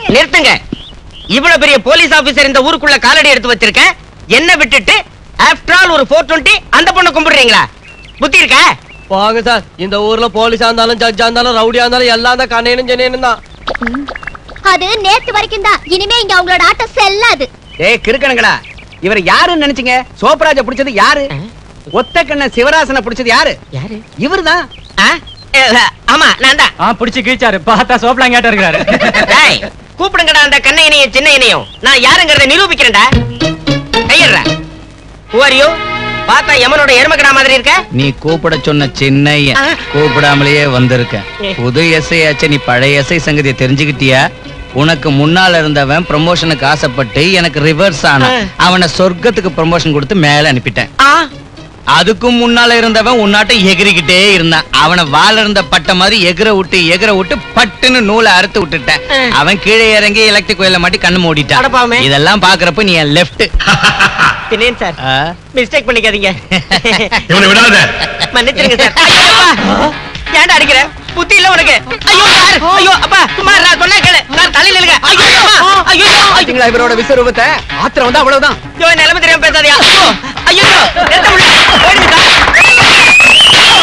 நிறுத்துங்க இவ்வளவு பெரிய போலீஸ் ஆபீசர் இந்த ஊருக்குள்ள காலடி எடுத்து வச்சிருக்கேன் என்ன விட்டுட்டு ஆஃப்டர் ஆல் ஒரு ஃபோர் டுவெண்ட்டி அந்த பொண்ணை கும்பிடுறீங்களா புத்தி இருக்கா வாங்க சார் இந்த ஊர்ல போலீஸா இருந்தாலும் ஜட்ஜா இருந்தாலும் ரவுடியா இருந்தாலும் எல்லாம் தான் கண்ணையனும் ஜெனியனும் தான் அது நேத்து வரைக்கும் தான் இனிமே இங்க அவங்களோட ஆட்டம் செல்லாது ஏய் கிறுக்கணுங்களா இவர் யாருன்னு நினைச்சீங்க சோப்ராஜ பிடிச்சது யாரு ஒத்த கண்ண சிவராசனை பிடிச்சது யாரு யாரு இவர்தான் ஆ? ஏ, ஆமா நான் தான் ஆ பிடிச்சு கிழிச்சாரு பார்த்தா சோப்லாம் கேட்ட இருக்கிறாரு டேய், கூப்பிடுங்கடா அந்த கண்ண இணையும் சின்ன இணையும் நான் யாருங்கிறத நிரூபிக்கிறேன்டா கையிடுற Who are you? பார்த்தா யமனோட எருமக்கடா மாதிரி இருக்க நீ கூப்பிட சொன்ன சின்னைய ஆ. கூப்பிடாமலேயே வந்திருக்கேன் புது எஸ்ஐ ஆச்சு நீ பழைய எஸ்ஐ சங்கதியை தெரிஞ்சுக்கிட்டியா உனக்கு முன்னால இருந்தவன் ப்ரமோஷனுக்கு ஆசைப்பட்டு எனக்கு ரிவர்ஸ் ஆனான் ஆ. அவனை சொர்க்கத்துக்கு ப்ரமோஷன் கொடுத்து மேல அனுப்பிட்டேன் ஆ, அதுக்கும் முன்னால இருந்தவன் உன்னாட்டம் எகிரிக்கிட்டே இருந்தான் அவனை வாழ இருந்த பட்ட மாதிரி எகிர விட்டு எகிர விட்டு பட்டுன்னு நூலை அறுத்து விட்டுட்டேன் ஆ. அவன் கீழே இறங்கி எலக்ட்ரிக் கோயில மாட்டி கண்ணு மூடிட்டான் அடப்பாவமே. இதெல்லாம் பாக்குறப்ப நீ என் லெஃப்ட் தினேன் சார் மிஸ்டேக் பண்ணிக்காதீங்க இவனை விடாத மன்னிச்சிருங்க சார் ஐயோ, அப்பா. ஏன்டா அடிக்கிற புத்தி இல்ல உனக்கு ஐயோ சார் ஐயோ அப்பா சும்மா இருடா, சொன்னா கேளு சார் தலையில இல்லங்க ஐயோ அம்மா. ஐயோ ஐயோ பாத்தீங்களா இவரோட விஸ்வரூபத்தை ஆத்திரம் வந்து அவ்வளவுதான் ஐயோ நிலைமை தெரியாம பேசாதியா ஐயோ ஐயோ நிறுத்த முடியல ஓடுங்க சார்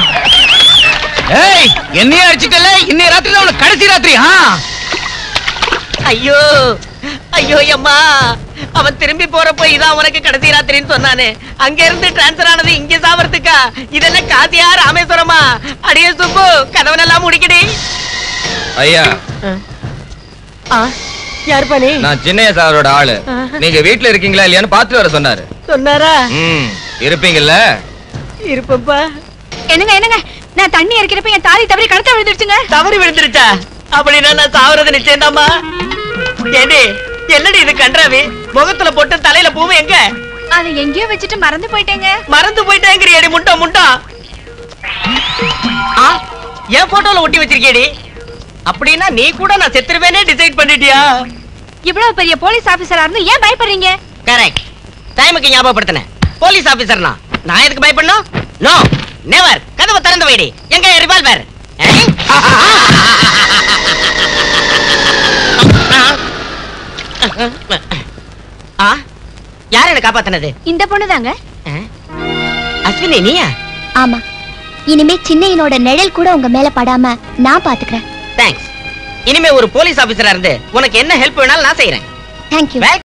ஏய் என்னையே அடிச்சிட்டல இன்னைய ராத்திரி அவனுக்கு கடைசி ராத்திரி ஆ ஐயோ ஐயோ அம்மா அவன் திரும்பி போறப்போ இதான் உனக்கு கடைசி ராத்திரின்னு சொன்னானே அங்க இருந்து டிரான்ஸ்பர் ஆனது இங்க சாவறதுக்கா இதெல்லாம் காசியா ராமேஸ்வரமா அடியே சுப்பு கதவனெல்லாம் முடிக்கடி ஐயா ஆ யார் பண்ணி நான் சின்னைய சாரோட ஆளு நீங்க வீட்ல இருக்கீங்களா இல்லையான்னு பாத்துட்டு வர சொன்னாரு சொன்னாரா ம் இருப்பீங்கல்ல இருப்பப்பா என்னங்க என்னங்க நான் தண்ணி இறக்கிறப்ப என் தாலி தவறி கடத்த விழுந்துருச்சுங்க தவறி விழுந்துருச்சா அப்படின்னா நான் சாவறது நிச்சயம்தாம்மா ஏண்டி என்னடி இது கன்றாவி முகத்துல போட்டு தலையில பூவு எங்க அதை எங்கேயோ வச்சுட்டு மறந்து போயிட்டேங்க மறந்து போயிட்டேங்கிறியடி முட்டா முட்டா ஆ என் போட்டோல ஒட்டி வச்சிருக்கேடி அப்படின்னா நீ கூட நான் செத்துருவேனே டிசைட் பண்ணிட்டியா இவ்வளவு பெரிய போலீஸ் ஆபீசரா இருந்து ஏன் பயப்படுறீங்க கரெக்ட் டைமுக்கு ஞாபகப்படுத்தினேன் போலீஸ் ஆபீசர்னா நான் எதுக்கு பயப்படணும் நோ நெவர் கதவை திறந்து வைடி எங்க ரிவால்வர் ஆ யார் என்ன காப்பாத்தினது இந்த பொண்ணுதாங்க அஸ்வினி நீயா ஆமா இனிமே சின்னையனோட நிழல் கூட உங்க மேல படாம நான் பாத்துக்கிறேன் தேங்க்ஸ் இனிமே ஒரு போலீஸ் ஆபீசரா இருந்து உனக்கு என்ன ஹெல்ப் வேணாலும் நான் செய்யறேன் தேங்க்யூ